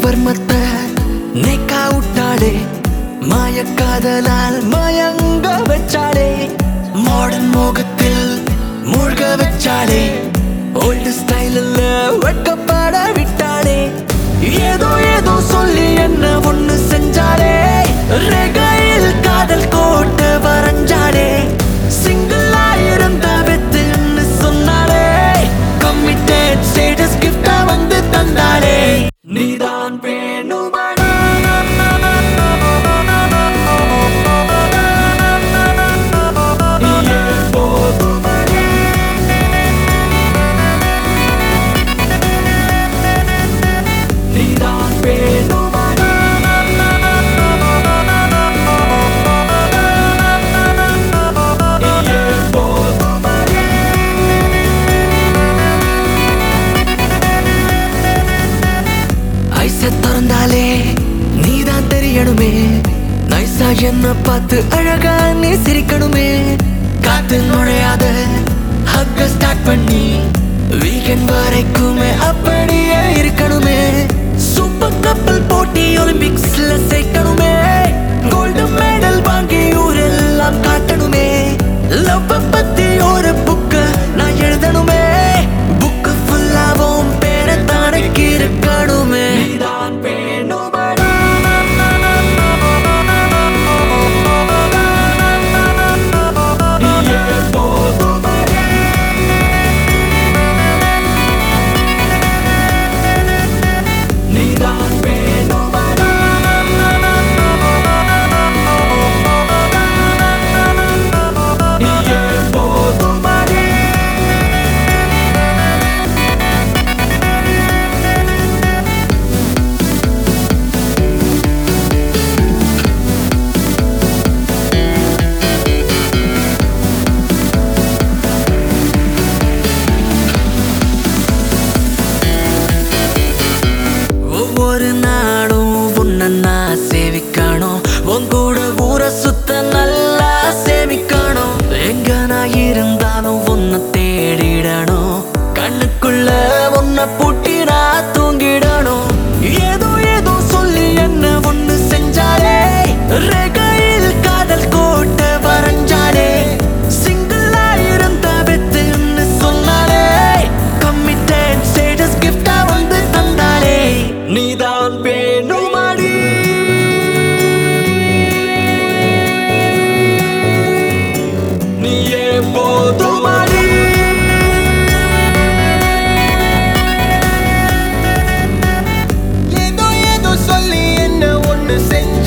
பர்மத்தை நேக்கா விட்டாளே மாயக்காதலால் மயங்க வச்சாளே மாடர்ன் மோகத்தில் மூழ்க வச்சாளே ஓல்டு ஸ்டைலில் வெட்கப்பட விட்டாளே ஏதோ ஏதோ சொல்லி என்ன ஒண்ணு செஞ்சாளே ரெகையில் காதல் கோட்டு வரைஞ்சாளே சிங்கிளா இருந்த வெத்துன்னு சொன்னாளே கம்மிட்டட் ஸ்டேட்டஸ் கிஃப்டா வந்து தந்தாளே நீதான் வேணுமடா நீயே போதுமடா நீதான் வேணுமடா நீயே போதுமடா ஐச திறந்தாலே நீதான் தெரியணுமே நைசா என்ன பார்த்து அழகா நீ சிரிக்கணுமே காத்து நுழையாத ஹக்க ஸ்டார்ட் பண்ணி வீக்கெண்ட் வரைக்குமே அப்படியே இருக்கணுமே சூப்பர் கப்பல் போட்டி ஒலிம்பிக்ஸ்ல சேர்க்கணுமே கோல்டு மெடல் வாங்கி ஊரெல்லாம் காட்டணுமே லவ் பத்தி ஒரு புக்கு நான் எழுதணுமே புக்கு ஃபுல்லாவும் பேரை தானக்கு இருக்கணுமே நீதான் வேணுமடா நீயே போதுமடா நீதான் வேணுமடா நீயே போதுமடா ஒவ்வொரு நாளும் உன்னை நான் சேவிக்கணும் உன் கூட ஊரை சுத்த நல்லா சேமிக்கணும் எங்க நான் இருந்தாலும் உன்னை தேடிடணும் கண்ணுக்குள்ள உன்னை பூட்டி நான் தூங்கிடணும் ஏதோ ஏதோ சொல்லி என்ன ஒண்ணு செஞ்சாலே ரெகையில் காதல் கோட்டை வரைஞ்சாலே சிங்கிளா இருந்த வெத்துன்னு சொன்னாலே கம்மிட்டட் ஸ்டேட்டஸ் கிஃப்டா வந்து தந்தாளே நீதான் வேணுமாடி நீயே போதுமாடி ஏதோ ஏதோ சொல்லி என்ன ஒண்ணு செஞ்ச